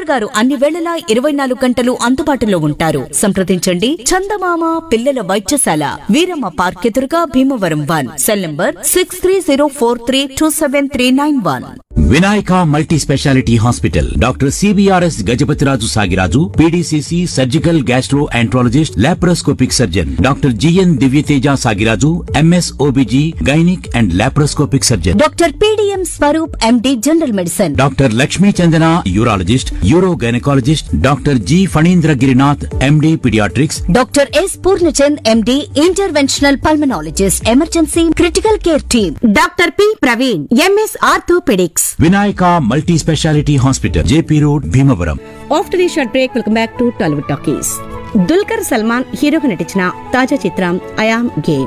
doctor గారు అన్ని వేళలా ఇరవై నాలుగు గంటలు అందుబాటులో ఉంటారు సంప్రదించండి చందమామ పిల్లల వైద్యశాల వీరమ్మ పార్క్ ఎదురుగా Bhimavaram one cell number six three zero four three two seven three nine one Vinayaka multi speciality hospital doctor CBRS Gajapathiraju Sagiraju PDCC surgical gastroenterologist laparoscopic surgeon doctor GN Divyateja Sagiraju MS OBG gynaec and laparoscopic surgeon doctor PDM Swaroop MD general medicine doctor Lakshmi Chandana urologist uro gynaecologist doctor G Phanindra Girinath MD paediatrics doctor S Purnachand MD interventional pulmonologist emergency critical care team doctor P Praveen MS orthopaedics Vinayaka multi speciality hospital JP road Bhimavaram after a short break welcome back to Tollywood talkies Dulquer Salmaan హీరోగా నటించిన తాజా చిత్రం I am game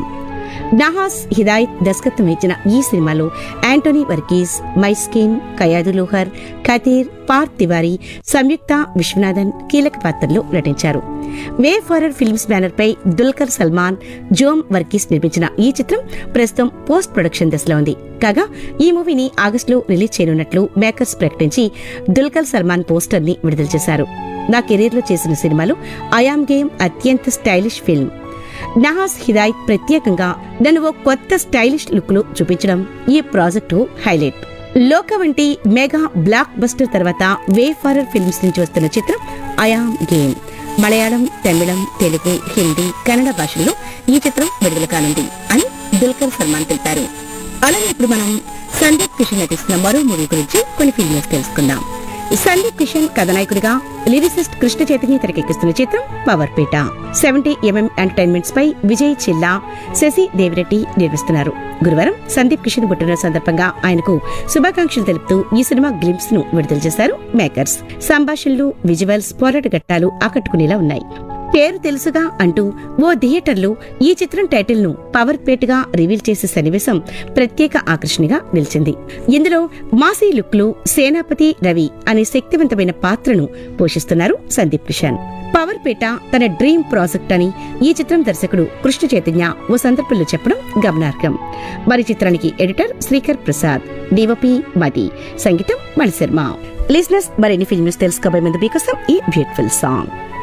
నహాస్ Hidayat దర్శకత్వం వహించిన ఈ సినిమాలో యాంటోనీ వర్గీస్ మైస్కిన్ కయాదు లోహర్ ఖతీర్ పార్థ్ తివారీ సంయుక్త విశ్వనాథన్ కీలక పాత్రల్లో నటించారు వే ఫారర్ ఫిల్మ్స్ బ్యానర్ పై దుల్కర్ సల్మాన్ జోమ్ వర్గీస్ నిర్మించిన ఈ చిత్రం ప్రస్తుతం పోస్ట్ ప్రొడక్షన్ దశలో ఉంది కాగా ఈ మూవీని ఆగస్టులో రిలీజ్ చేయనున్నట్లు మేకర్స్ ప్రకటించి దుల్కర్ సల్మాన్ పోస్టర్ ని విడుదల చేశారు నా కెరీర్ లో చేసిన సినిమాలో ఐఆమ్ గేమ్ అత్యంత స్టైలిష్ ఫిల్మ్ నహాస్ హిదాయత్ ప్రత్యేకంగా నన్ను ఓ కొత్త స్టైలిష్ లుక్ లో చూపించడం ఈ ప్రాజెక్టు హైలైట్ లోక వంటి మెగా బ్లాక్ బస్టర్ తర్వాత వే ఫారర్ ఫిల్మ్స్ నుంచి వస్తున్న చిత్రం ఐఆమ్ గేమ్ మలయాళం తమిళం తెలుగు హిందీ కన్నడ భాషల్లో ఈ చిత్రం విడుదల కానుంది అని దుల్కర్ సల్మాన్ తెలిపారు అలాగే ఇప్పుడు మనం సందీప్ కిషన్ నటిస్తున్న మరో మూవీ గురించి కొన్ని ఫిల్మ్స్ తెలుసుకుందాం సందీప్ కిషన్ కథనాయకుడిగా లిరిసిస్ట్ కృష్ణ చైతన్య తెరకెక్కిస్తున్న చిత్రం power Peta seventy MM entertainments పై విజయ్ చిల్లా శశి దేవిరెడ్డి నిర్మిస్తున్నారు గురువారం సందీప్ కిషన్ పుట్టిన సందర్భంగా ఆయనకు శుభాకాంక్షలు తెలుపుతూ ఈ సినిమా గ్లింప్స్ ను విడుదల చేశారు మేకర్స్ సంభాషణలు విజువల్స్ పోరాట ఘట్టాలు ఆకట్టుకునేలా ఉన్నాయి పేరు తెలుసుగా అంటూ ఓ థియేటర్లో ఈ చిత్రం టైటిల్ ను పవర్ పేట్గా రివీల్ చేసే సన్నివేశం ప్రత్యేక ఆకర్షణగా నిలిచింది ఇందులో మాసీ లుక్ లో సేనాపతి రవి అనే శక్తివంతమైన పాత్రను పోషిస్తున్నారు సందీప్ కిషన్ పవర్ పేట తన డ్రీమ్ ప్రాజెక్ట్ అని ఈ చిత్రం దర్శకుడు కృష్ణ చైతన్య ఓ సందర్భంలో చెప్పడం గమనార్హం మరి చిత్రానికి ఎడిటర్ శ్రీకర్ ప్రసాద్ డివపి మది సంగీతం మణిశర్మ లిజినెస్ మరిన్ని ఫిల్మ్స్ తెలుసుకోబోయే ముందు మీకోసం ఈ బ్యూటిఫుల్ సాంగ్